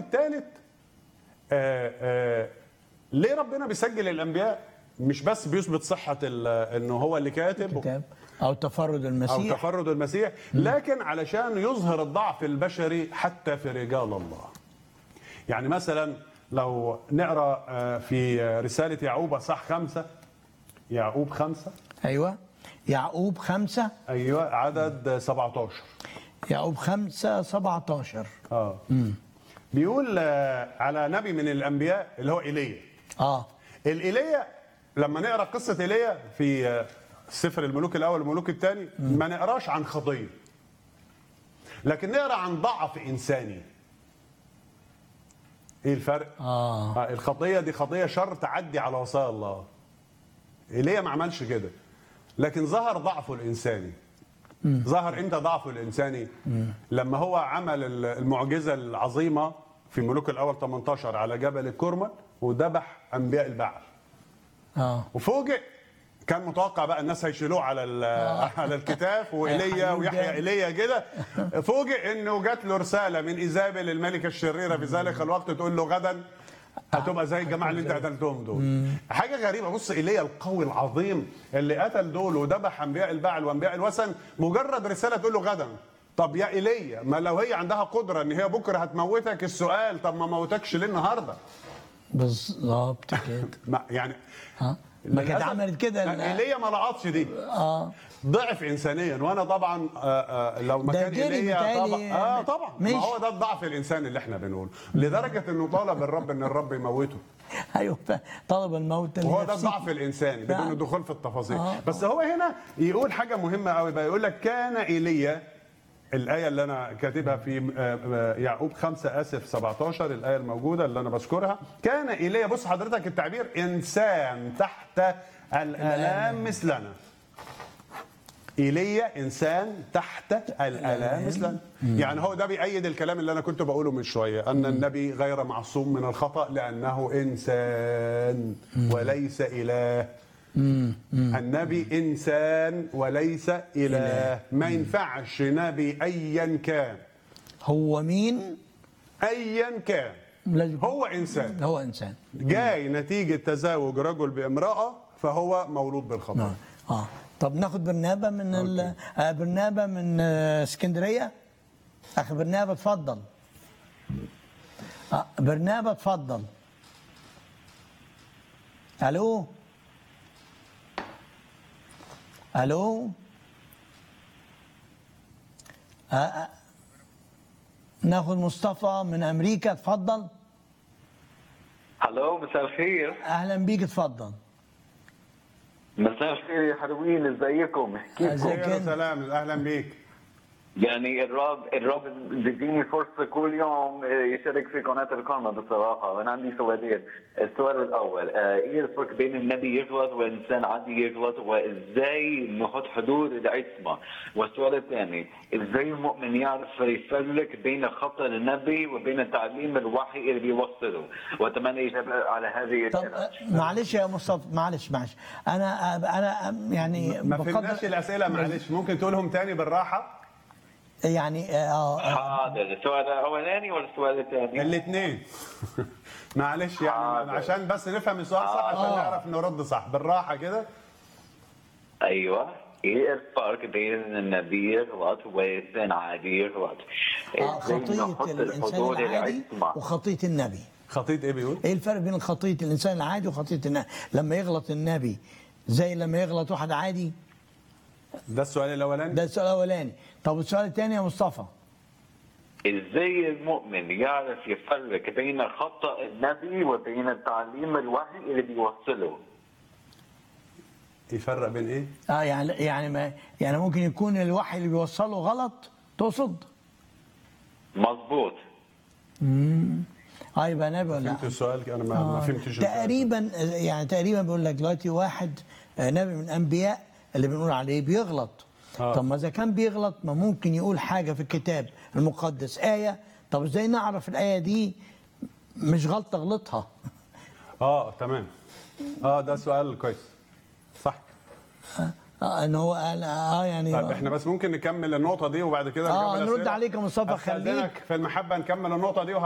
الثالث آه آه ليه ربنا بيسجل الانبياء مش بس بيثبت صحه ال- انه هو اللي كاتب كتاب او تفرد او المسيح تفرد المسيح لكن علشان يظهر الضعف البشري حتى في رجال الله يعني مثلا لو نقرا آه، في رساله يعقوب اصح خمسه يعقوب خمسه ايوه يعقوب خمسة ايوه عدد 17 يعقوب خمسة 17 اه بيقول آه، على نبي من الانبياء اللي هو ايليا اه الايليا لما نقرا قصه ايليا في آه، سفر الملوك الاول والملوك الثاني ما نقراش عن خطيه لكن نقرا عن ضعف انساني ايه الفرق اه آه، الخطيه دي خطيه شر تعدي على وصايا الله ايليا ما عملش كده لكن ظهر ضعفه الانساني ظهر امتى ضعفه الانساني لما هو عمل ال- المعجزه العظيمه في ملوك الاول 18 على جبل الكرمل وذبح انبياء البعل اه وفوجئ كان متوقع بقى الناس هيشيلوه على ال- على الكتاف وايليا هيحيوه ويحيى جامد. ايليا كده فوجئ انه جات له رساله من ايزابل الملكه الشريره في ذلك الوقت تقول له غدا هتبقى زي الجماعه اللي انت قتلتهم دول حاجه غريبه بص ايليا القوي العظيم اللي قتل دول وذبح انبياء البعل وانبياء الوثن مجرد رساله تقول له غدا طب يا ايليا ما لو هي عندها قدره ان هي بكره هتموتك السؤال طب ما موتكش ليه النهارده بالظبط كده ما يعني ها ما كانت للأسف عملت كده ال- ايليا ما لقطش دي اه ضعف انسانيا وانا طبعا آه، آه، لو ده مكان جري ايليا متهيألي طبعا اه طبعا مش- ما هو ده الضعف الانساني اللي احنا بنقوله لدرجه انه طالب الرب ان الرب يموته ايوه ف- طلب الموت وهو ده لنفسه. الضعف الانساني بدون نعم. الدخول في التفاصيل آه. بس هو هنا يقول حاجه مهمه قوي بقى يقول لك كان ايليا الآية اللي أنا كاتبها في آه، آه، يعقوب 5 آسف 17 الآية الموجودة اللي أنا بذكرها كان إيليا بص حضرتك التعبير إنسان تحت الآلام مثلنا ايليا انسان تحت الالام مثلنا يعني هو ده بيأيد الكلام اللي انا كنت بقوله من شويه ان النبي غير معصوم من الخطا لانه انسان وليس اله النبي انسان وليس اله ما ينفعش نبي ايا كان هو مين ايا كان لازم هو انسان هو انسان جاي نتيجه تزاوج رجل بامراه فهو مولود بالخطا اه طب ناخد برنابة من ال... آه برنابة من آه اسكندرية اخي برنابة اتفضل آه برنابة اتفضل الو الو آه آه. ناخد مصطفى من امريكا اتفضل هلو مساء الخير اهلا بيك اتفضل مساء الخير يا حلوين ازيكم ازيك خير انت؟ وسلام اهلا بيك يعني الرب الرب بيديني فرصه كل يوم يشارك في قناه الكرمة بصراحه وانا عندي سؤالين السؤال الاول آه، ايه الفرق بين النبي يغلط والانسان عادي يغلط وازاي نحط حدود العصمه والسؤال الثاني ازاي المؤمن يعرف يفرق بين خطا النبي وبين تعليم الوحي اللي بيوصله واتمنى اجابه على هذه طب الأسئلة. آه، معلش يا مصطفى معلش معلش انا آه، انا آه، يعني ما بفضل- فهمناش الاسئله معلش ممكن تقولهم تاني بالراحه يعني آه، آه، حاضر السؤال الاولاني ولا السؤال الثاني؟ الاثنين معلش يعني حاضر. عشان بس نفهم السؤال صح عشان آه. نعرف نرد صح بالراحه كده ايوه ايه الفرق بين النبي يغلط والانسان عادي يغلط؟ آه، إزاي خطية نحط الإنسان الحدود العادي العصمة؟ وخطية النبي خطيط ايه بيقول إيه الفرق بين خطية الإنسان العادي وخطية النبي لما يغلط النبي زي لما يغلط واحد عادي ده السؤال الاولاني ده السؤال الأولاني طب السؤال الثاني يا مصطفى ازاي المؤمن يعرف يفرق بين خطأ النبي وبين التعليم الوحي اللي بيوصله؟ يفرق بين ايه اه يعني يعني ما يعني ممكن يكون الوحي اللي بيوصله غلط تقصد؟ مظبوط اه يبقى نبي ولا فهمت لا؟ السؤال انا ما, ما آه، فهمتش السؤال. تقريبا يعني تقريبا بيقول لك دلوقتي واحد آه، نبي من الانبياء اللي بنقول عليه بيغلط آه. طب ما اذا كان بيغلط ما ممكن يقول حاجه في الكتاب المقدس ايه طب ازاي نعرف الايه دي مش غلطه غلطها اه تمام اه ده سؤال كويس صح اه ان هو قال اه يعني طيب احنا بس ممكن نكمل النقطه دي وبعد كده اه نكمل نرد أسئلة. عليك يا مصطفى أستأذنك خليك في المحبه نكمل النقطه دي